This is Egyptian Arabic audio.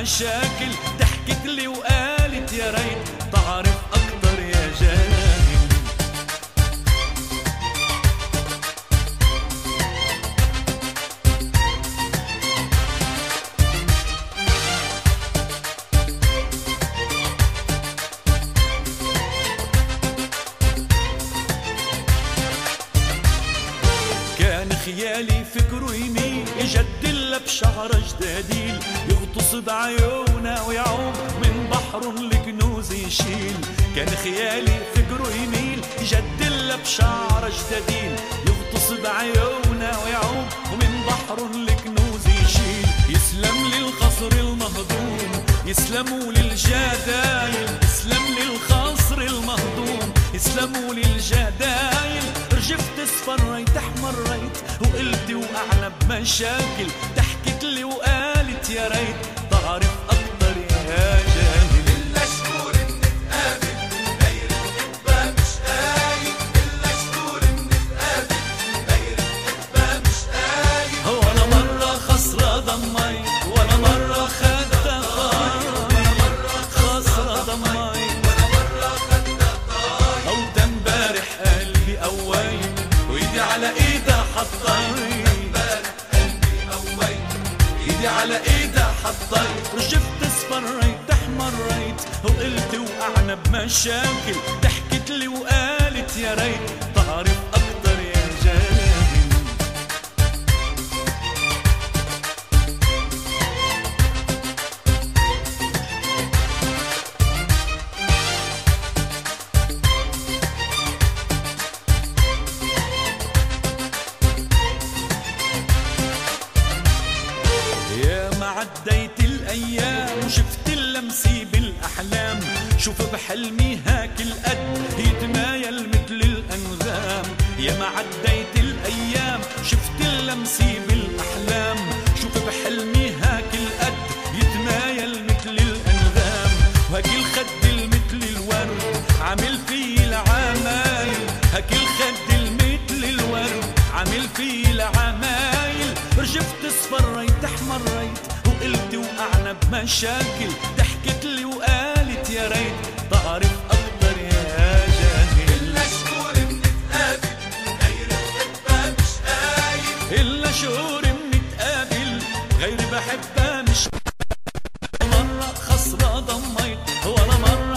بمشاكل ضحكت لي وقالت يا ريت تعرف اكتر يا جاهل كان خيالي فكره يميل يجدل بشعر جداديل يغطس بعيونه ويعوم من بحر الكنوز يشيل كان خيالي فكره يميل يجدل بشعر جداديل يغطس بعيونه ويعوم ومن بحر الكنوز يشيل يسلم للقصر المهضوم يسلموا للجدايل يسلم للقصر المهضوم يسلموا للجدايل رجفت اصفريت احمريت وقلت وقعنا بمشاكل ضحكت لي وقالت يا ريت تعرف اكتر يا جاهل إلا شهور بنتقابل غير الحبة مش قايل إلا شهور بنتقابل غير الحبة مش قايل ولا مرة خسرة ضميت ولا مرة خدت ولا مرة خسرة ضميت ولا مرة خدنا طاير او ده امبارح قلبي قويت وايدي على ايدها حطيت امبارح قلبي قويت ايدي على ايدها حطيت رجفت اصفريت احمريت وقلت وقعنا بمشاكل ضحكت لي وقالت يا ريت تعرف اكتر يا جاهل يا ما عديت الايام وشفت اللمسي بالاحلام شوف بحلمي هاك القد يتمايل مثل الانغام يا ما عديت الايام شفت اللمسي بالاحلام شوف بحلمي هاك القد يتمايل مثل الانغام وهاك الخد المثل الورد عامل في العمايل هاك الخد المثل الورد عامل في العمايل رجفت اصفريت احمريت وقلت وقعنا بمشاكل ضحكت لي وقالت يا ريت تعرف اكتر يا جاهل إلا شهور بنتقابل غير الحبة مش قايل الا شهور بنتقابل غير بحبها مش مرة خسرة ضميت ولا مرة